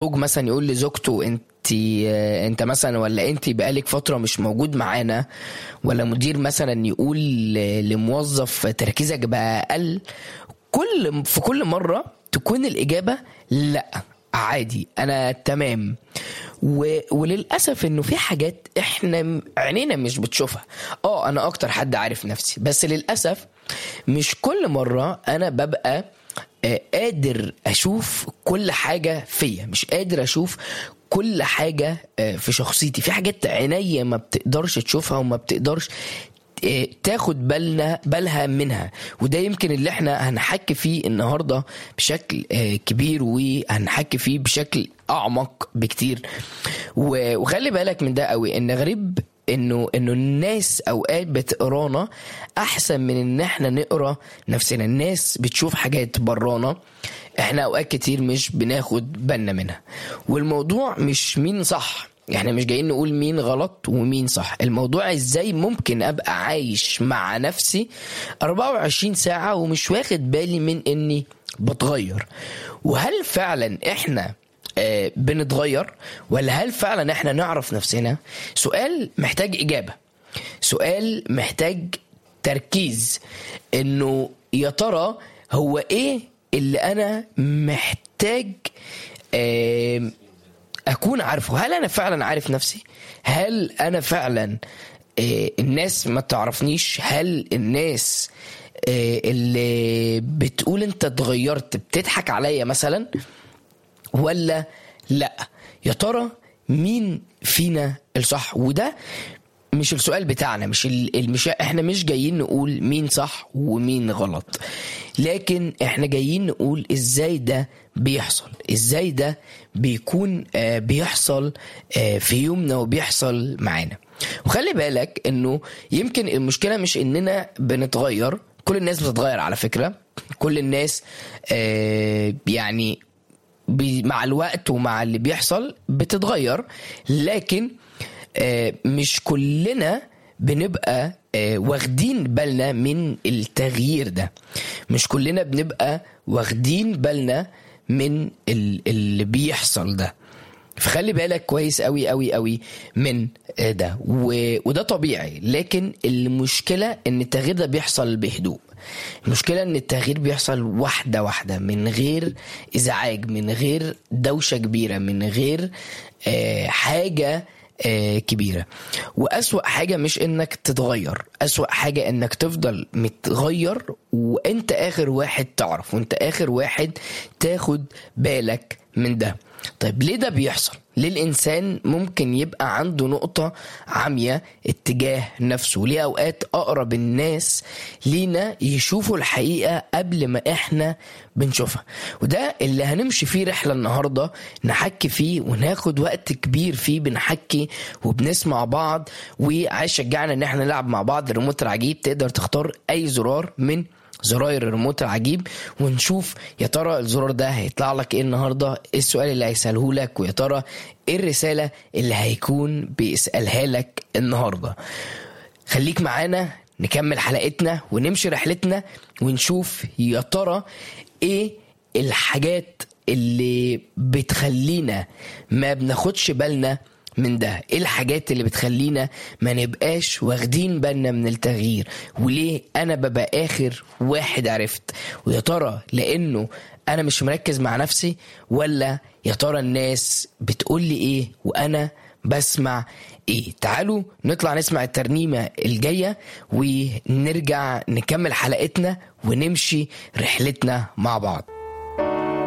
زوج مثلا يقول لزوجته انت انت مثلا ولا انت بقالك فتره مش موجود معانا ولا مدير مثلا يقول لموظف تركيزك بقى اقل كل في كل مره تكون الاجابه لا عادي انا تمام و... وللاسف انه في حاجات احنا عينينا مش بتشوفها اه انا اكتر حد عارف نفسي بس للاسف مش كل مره انا ببقى قادر اشوف كل حاجه فيا مش قادر اشوف كل حاجه في شخصيتي في حاجات عينيا ما بتقدرش تشوفها وما بتقدرش تاخد بالنا بالها منها وده يمكن اللي احنا هنحكي فيه النهارده بشكل كبير وهنحكي فيه بشكل اعمق بكتير وخلي بالك من ده قوي ان غريب انه انه الناس اوقات بتقرانا احسن من ان احنا نقرا نفسنا الناس بتشوف حاجات برانا احنا اوقات كتير مش بناخد بالنا منها والموضوع مش مين صح احنا مش جايين نقول مين غلط ومين صح الموضوع ازاي ممكن ابقى عايش مع نفسي 24 ساعة ومش واخد بالي من اني بتغير وهل فعلا احنا آه بنتغير ولا هل فعلا احنا نعرف نفسنا سؤال محتاج اجابة سؤال محتاج تركيز انه يا ترى هو ايه اللي انا محتاج آه اكون عارفه هل انا فعلا عارف نفسي هل انا فعلا آه الناس ما تعرفنيش هل الناس آه اللي بتقول انت اتغيرت بتضحك عليا مثلا ولا لا يا ترى مين فينا الصح وده مش السؤال بتاعنا مش المش... احنا مش جايين نقول مين صح ومين غلط لكن احنا جايين نقول ازاي ده بيحصل ازاي ده بيكون آه بيحصل آه في يومنا وبيحصل معانا وخلي بالك انه يمكن المشكله مش اننا بنتغير كل الناس بتتغير على فكره كل الناس آه يعني مع الوقت ومع اللي بيحصل بتتغير لكن مش كلنا بنبقى واخدين بالنا من التغيير ده مش كلنا بنبقى واخدين بالنا من اللي بيحصل ده فخلي بالك كويس قوي قوي قوي من ده وده طبيعي لكن المشكلة ان التغيير ده بيحصل بهدوء المشكلة ان التغيير بيحصل واحدة واحدة من غير ازعاج من غير دوشة كبيرة من غير حاجة كبيرة وأسوأ حاجة مش إنك تتغير أسوأ حاجة إنك تفضل متغير وإنت آخر واحد تعرف وإنت آخر واحد تاخد بالك من ده طيب ليه ده بيحصل ليه الانسان ممكن يبقى عنده نقطة عامية اتجاه نفسه ليه اوقات اقرب الناس لينا يشوفوا الحقيقة قبل ما احنا بنشوفها وده اللي هنمشي فيه رحلة النهاردة نحكي فيه وناخد وقت كبير فيه بنحكي وبنسمع بعض وعايز شجعنا ان احنا نلعب مع بعض الريموت العجيب تقدر تختار اي زرار من زراير الريموت العجيب ونشوف يا ترى الزرار ده هيطلع لك ايه النهارده ايه السؤال اللي هيساله لك ويا ترى ايه الرساله اللي هيكون بيسالها لك النهارده خليك معانا نكمل حلقتنا ونمشي رحلتنا ونشوف يا ترى ايه الحاجات اللي بتخلينا ما بناخدش بالنا من ده ايه الحاجات اللي بتخلينا ما نبقاش واخدين بالنا من التغيير وليه انا ببقى اخر واحد عرفت ويا ترى لانه انا مش مركز مع نفسي ولا يا ترى الناس بتقول لي ايه وانا بسمع ايه تعالوا نطلع نسمع الترنيمة الجاية ونرجع نكمل حلقتنا ونمشي رحلتنا مع بعض